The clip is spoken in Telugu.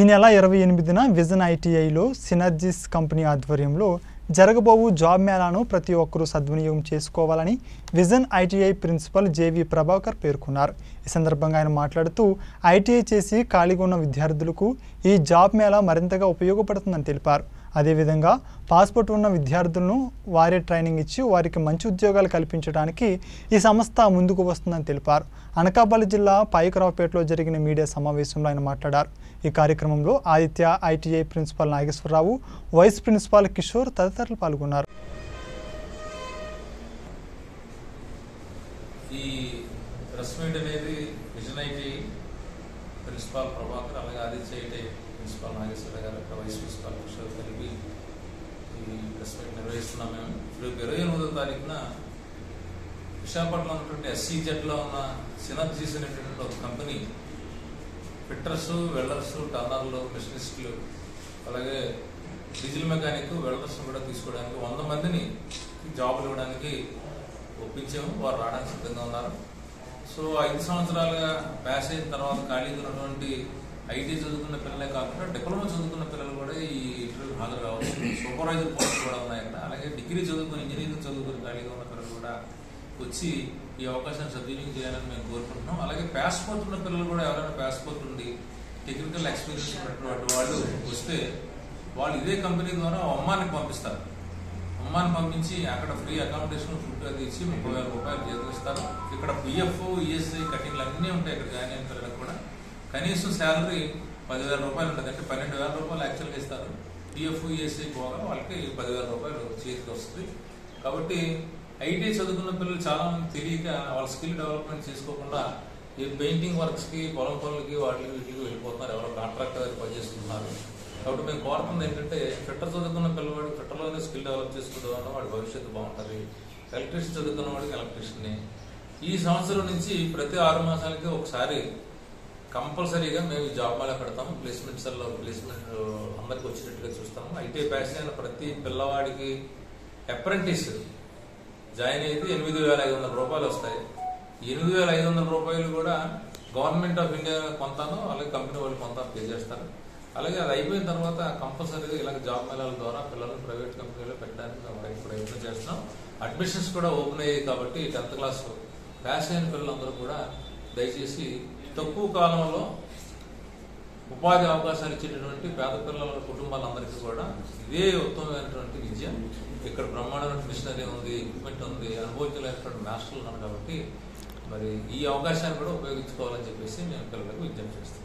ఈ నెల ఇరవై ఎనిమిదిన విజన్ ఐటీఐలో సినర్జిస్ కంపెనీ ఆధ్వర్యంలో జరగబోవు జాబ్ మేళాను ప్రతి ఒక్కరూ సద్వినియోగం చేసుకోవాలని vision ITI principal JV Prabhakar పేర్కొన్నారు ఈ సందర్భంగా ఆయన మాట్లాడుతూ ఐటీఐ చేసి ఖాళీగా ఉన్న విద్యార్థులకు ఈ జాబ్ మేళా మరింతగా ఉపయోగపడుతుందని తెలిపారు అదేవిధంగా పాస్పోర్ట్ ఉన్న విద్యార్థులను వారే ట్రైనింగ్ ఇచ్చి వారికి మంచి ఉద్యోగాలు కల్పించడానికి ఈ సంస్థ ముందుకు వస్తుందని తెలిపారు అనకాపల్లి జిల్లా పాయికరావుపేటలో జరిగిన మీడియా సమావేశంలో ఆయన మాట్లాడారు ఈ కార్యక్రమంలో Aditya ITI principal Nageswararao vice principal Kishore తదితరులు పాల్గొన్నారు ఈ ప్రెస్ మీట్ అనేది విజన్ ఐటీ ప్రిన్సిపాల్ ప్రభాకర్ అలాగే ఆదిత్య ఐటీ ప్రిన్సిపాల్ నాగేశ్వర గారు అక్కడ వైస్ ప్రిన్సిపాల్ కిషోర్ కలిపి ఈ ప్రెస్ మీట్ నిర్వహిస్తున్నాం మేము రేపు ఇరవై ఎనిమిదో తారీఖున విశాఖపట్నంలో ఉన్నటువంటి ఎస్సీజెడ్లో ఉన్న సినర్జీస్ అనేటువంటి ఒక కంపెనీ ఫిట్టర్స్ వెల్డర్స్ టర్నర్లు మిషనిస్టులు అలాగే డీజిల్ మెకానిక్ వెల్డర్స్ కూడా తీసుకోవడానికి వంద మందిని జాబులు ఇవ్వడానికి ఒప్పించాము వారు రావడానికి సిద్ధంగా ఉన్నారు సో ఐదు సంవత్సరాలుగా పాస్ అయిన తర్వాత ఖాళీగా ఉన్నటువంటి ఐటీ చదువుకున్న పిల్లలే కాకుండా డిప్లొమా చదువుకున్న పిల్లలు కూడా ఈ ఇంటర్వ్యూ హాజరు కావచ్చు సూపర్వైజర్ పోస్ట్ కూడా ఉన్నాయి అక్కడ అలాగే డిగ్రీ చదువుకుని ఇంజనీరింగ్ చదువుకుని ఖాళీగా ఉన్న పిల్లలు కూడా వచ్చి ఈ అవకాశాన్ని సద్వినియోగం చేయాలని మేము కోరుకుంటున్నాం అలాగే పాస్పోర్ట్ ఉన్న పిల్లలు కూడా ఎవరైనా పాస్పోర్ట్ ఉండి టెక్నికల్ ఎక్స్పీరియన్స్ ఉన్నటువంటి వాళ్ళు వస్తే వాళ్ళు ఇదే కంపెనీ ద్వారా ఒమ్మానికి పంపిస్తారు అమ్మాని పంపించి అక్కడ ఫ్రీ అకామిడేషన్ ఫుడ్ అది ఇచ్చి ముప్పై వేల రూపాయలు జీతం ఇస్తారు ఇక్కడ పిఎఫ్ ఈఎస్ఐ కటింగ్లు అన్నీ ఉంటాయి ఇక్కడ జాయిన్ అయిన పిల్లలకు కూడా కనీసం శాలరీ పదివేల రూపాయలు ఉంటుంది అంటే పన్నెండు వేల రూపాయలు యాక్చువల్గా ఇస్తారు పిఎఫ్ ఈఎస్ఐ పోగా వాళ్ళకి పదివేల రూపాయలు చేతికి వస్తుంది కాబట్టి ఐటీ చదువుకున్న పిల్లలు చాలా మంది తెలియక వాళ్ళ స్కిల్ డెవలప్మెంట్ చేసుకోకుండా ఈ పెయింటింగ్ వర్క్స్ కి పొలం పనులకి వాటికి వీటికి వెళ్ళిపోతున్నారు ఎవరో కాంట్రాక్టర్ పనిచేస్తున్నారు కాబట్టి మేము కోరుతుంది ఏంటంటే ఫిట్టర్ చదువుకున్న పిల్లవాడు ఫిట్టర్లోనే స్కిల్ డెవలప్ చేసుకుంటాం వల్ల వాడి భవిష్యత్తు బాగుంటుంది ఎలక్ట్రీషియన్ చదువుకున్న వాడికి ఎలక్ట్రీషియన్ ఈ సంవత్సరం నుంచి ప్రతి ఆరు మాసాలకి ఒకసారి కంపల్సరీగా మేము ఈ జాబ్ మేళా పెడతాము ప్లేస్మెంట్స్ లో ప్లేస్మెంట్ అందరికి వచ్చేటట్టుగా చూస్తాము ఐటీ ప్యాస్ అయిన ప్రతి పిల్లవాడికి అప్రెంటిస్ జాయిన్ అయితే ఎనిమిది వేల ఐదు వందల రూపాయలు వస్తాయి ఎనిమిది వేల ఐదు వందల రూపాయలు కూడా గవర్నమెంట్ ఆఫ్ ఇండియా కొంతాను అలాగే కంపెనీ వాళ్ళు కొంత పే చేస్తారు అలాగే అది అయిపోయిన తర్వాత కంపల్సరీగా ఇలాగ జాబ్ మేళాల ద్వారా పిల్లల్ని ప్రైవేట్ కంపెనీలో పెట్టడానికి మేము ప్రయ- ప్రయత్నం చేస్తున్నాం అడ్మిషన్స్ కూడా ఓపెన్ అయ్యాయి కాబట్టి టెన్త్ క్లాస్ పాస్ అయిన పిల్లలందరూ కూడా దయచేసి తక్కువ కాలంలో ఉపాధి అవకాశాలు ఇచ్చేటటువంటి పేద పిల్లల కుటుంబాలందరికీ కూడా ఇదే ఉత్తమమైనటువంటి విద్య ఇక్కడ బ్రహ్మాండమైన మిషనరీ ఉంది ఎక్విప్మెంట్ ఉంది అనుభవించలేనటువంటి మాస్టర్లు ఉన్నారు కాబట్టి మరి ఈ అవకాశాన్ని కూడా ఉపయోగించుకోవాలని చెప్పేసి మేము పిల్లలకు విజ్ఞప్తి చేస్తాం